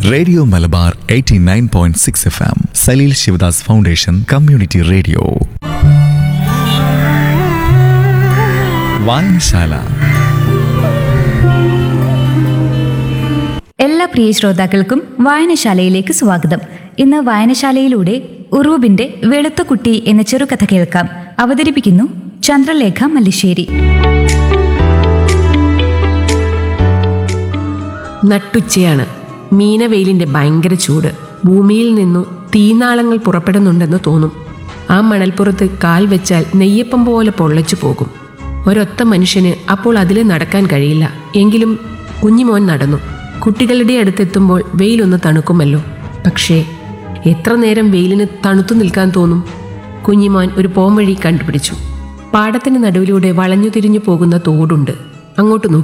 radio Malabar 89.6 point six F M Saleel Sivadas foundation community radio വായനശാല എല്ലാ പ്രിയ ശ്രോതാക്കൾക്കും വായനശാലയിലേക്ക് സ്വാഗതം ഇന്ന് വായനശാലയിലൂടെ ഉറൂബിന്റെ വെളുത്ത കുട്ടി എന്ന ചെറുകഥ കേൾക്കാം അവതരിപ്പിക്കുന്നു ചന്ദ്രലേഖ മല്ലിശ്ശേരി നട്ടുച്ചയാണ് മീനവെയിലിന്റെ ഭയങ്കര ചൂട് ഭൂമിയിൽ നിന്നു തീനാളങ്ങൾ പുറപ്പെടുന്നുണ്ടെന്ന് തോന്നും ആ മണൽപ്പുറത്ത് കാൽ വെച്ചാൽ നെയ്യപ്പം പോലെ പൊള്ളച്ചു പോകും ഒരൊത്ത മനുഷ്യന് അപ്പോൾ അതിലെ നടക്കാൻ കഴിയില്ല എങ്കിലും കുഞ്ഞിമോൻ നടന്നു കുട്ടികളുടെ അടുത്തെത്തുമ്പോൾ വെയിലൊന്ന് തണുക്കുമല്ലോ പക്ഷേ എത്ര നേരം വെയിലിന് തണുത്തു നിൽക്കാൻ തോന്നും കുഞ്ഞിമോൻ ഒരു പോംവഴി കണ്ടുപിടിച്ചു പാടത്തിന് നടുവിലൂടെ വളഞ്ഞു തിരിഞ്ഞു പോകുന്ന തോടുണ്ട് അങ്ങോട്ട് നോക്കി